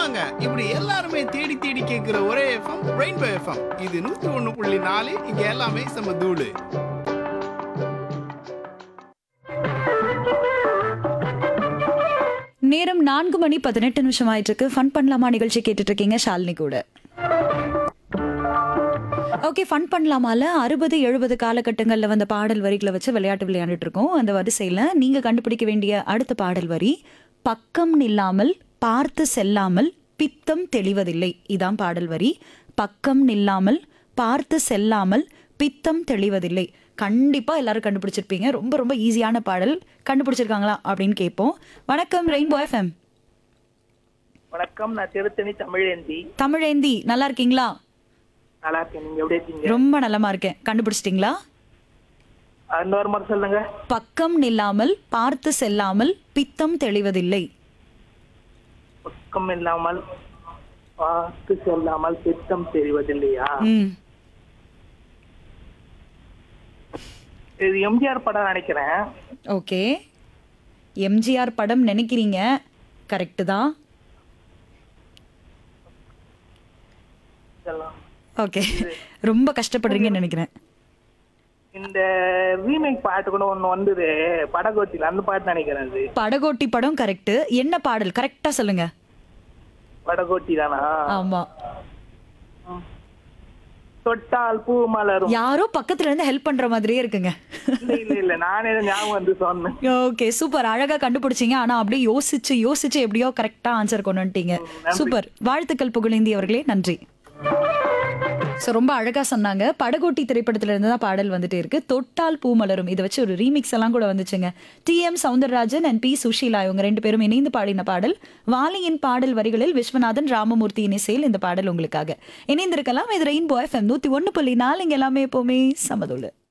ஆமாங்க இப்படி எல்லாருமே தேடி தேடி கேட்கிற ஒரே எஃப்எம் ரெயின்போ எஃப்எம் இது நூத்தி ஒண்ணு புள்ளி நாலு இங்க எல்லாமே செம்ம தூளு நேரம் நான்கு மணி பதினெட்டு நிமிஷம் ஆயிட்டு இருக்கு ஃபன் பண்ணலாமா நிகழ்ச்சி கேட்டுட்டு இருக்கீங்க ஷாலினி கூட ஓகே ஃபன் பண்ணலாமால அறுபது எழுபது காலகட்டங்களில் வந்த பாடல் வரிகளை வச்சு விளையாட்டு விளையாண்டுட்டு இருக்கோம் அந்த வரிசையில் நீங்கள் கண்டுபிடிக்க வேண்டிய அடுத்த பாடல் வரி பக்கம் நில்லாமல் பார்த்து செல்லாமல் பித்தம் தெளிவதில்லை இதான் பாடல் வரி பக்கம் நில்லாமல் பார்த்து செல்லாமல் பித்தம் தெளிவதில்லை கண்டிப்பா எல்லாரும் கண்டுபிடிச்சிருப்பீங்க ரொம்ப ரொம்ப ஈஸியான பாடல் கண்டுபிடிச்சிருக்காங்களா அப்படின்னு கேட்போம் வணக்கம் ரெயின்போ எஃப்எம் வணக்கம் நான் திருத்தணி தமிழேந்தி தமிழேந்தி நல்லா இருக்கீங்களா நல்லா இருக்கேன் நீங்க எப்படி இருக்கீங்க ரொம்ப நலமா இருக்கேன் கண்டுபிடிச்சிட்டிங்களா ஆ, இன்னொரு முறை சொல்லுங்க பக்கம் நில்லாமல் பார்த்து செல்லாமல் பித்தம் தெளிவதில்லை பக்கம் இல்லாமல் பார்த்து செல்லாமல் பித்தம் தெரிவதில்லையா ம் இது எம்ஜிஆர் படம் நினைக்கிறேன் ஓகே எம்ஜிஆர் படம் நினைக்கிறீங்க கரெக்டு தான் இதெல்லாம். ஓகே ரொம்ப கஷ்டப்படுறீங்கன்னு நினைக்கிறேன் இந்த ரீமேக் பாட்டு கூட ஒண்ணு வந்தது படகோட்டில அந்த பாட்டு நினைக்கிறேன் அது படகோட்டி படம் கரெக்ட் என்ன பாடல் கரெக்டா சொல்லுங்க படகோட்டி தானா ஆமா தொட்டால் பூ மலரும் யாரோ பக்கத்துல இருந்து ஹெல்ப் பண்ற மாதிரியே இருக்குங்க இல்ல இல்ல இல்ல நானே ஞாபகம் வந்து சொன்னேன் ஓகே சூப்பர் அழகா கண்டுபிடிச்சீங்க ஆனா அப்படியே யோசிச்சு யோசிச்சு எப்படியோ கரெக்டா ஆன்சர் கொண்டு வந்துட்டீங்க சூப்பர் வாழ்த்துக்கள் புகழேந்தி அவர்களே நன்றி ஸோ ரொம்ப அழகா சொன்னாங்க படகோட்டி திரைப்படத்துல இருந்து தான் பாடல் வந்துட்டே இருக்கு தொட்டால் பூ மலரும் இதை வச்சு ஒரு ரீமிக்ஸ் எல்லாம் கூட வந்துச்சுங்க T M Soundararajan and P Susheela இவங்க ரெண்டு பேரும் இணைந்து பாடின பாடல் வாலியின் பாடல் வரிகளில் விஸ்வநாதன் ராமமூர்த்தியின் இசையில் இந்த பாடல் உங்களுக்காக இணைந்திருக்கலாம் இது ரெயின்போ எஃப்எம் நூத்தி ஒன்னு புள்ளி நாலு இங்க எல்லாமே எப்பவுமே சமதுள்ள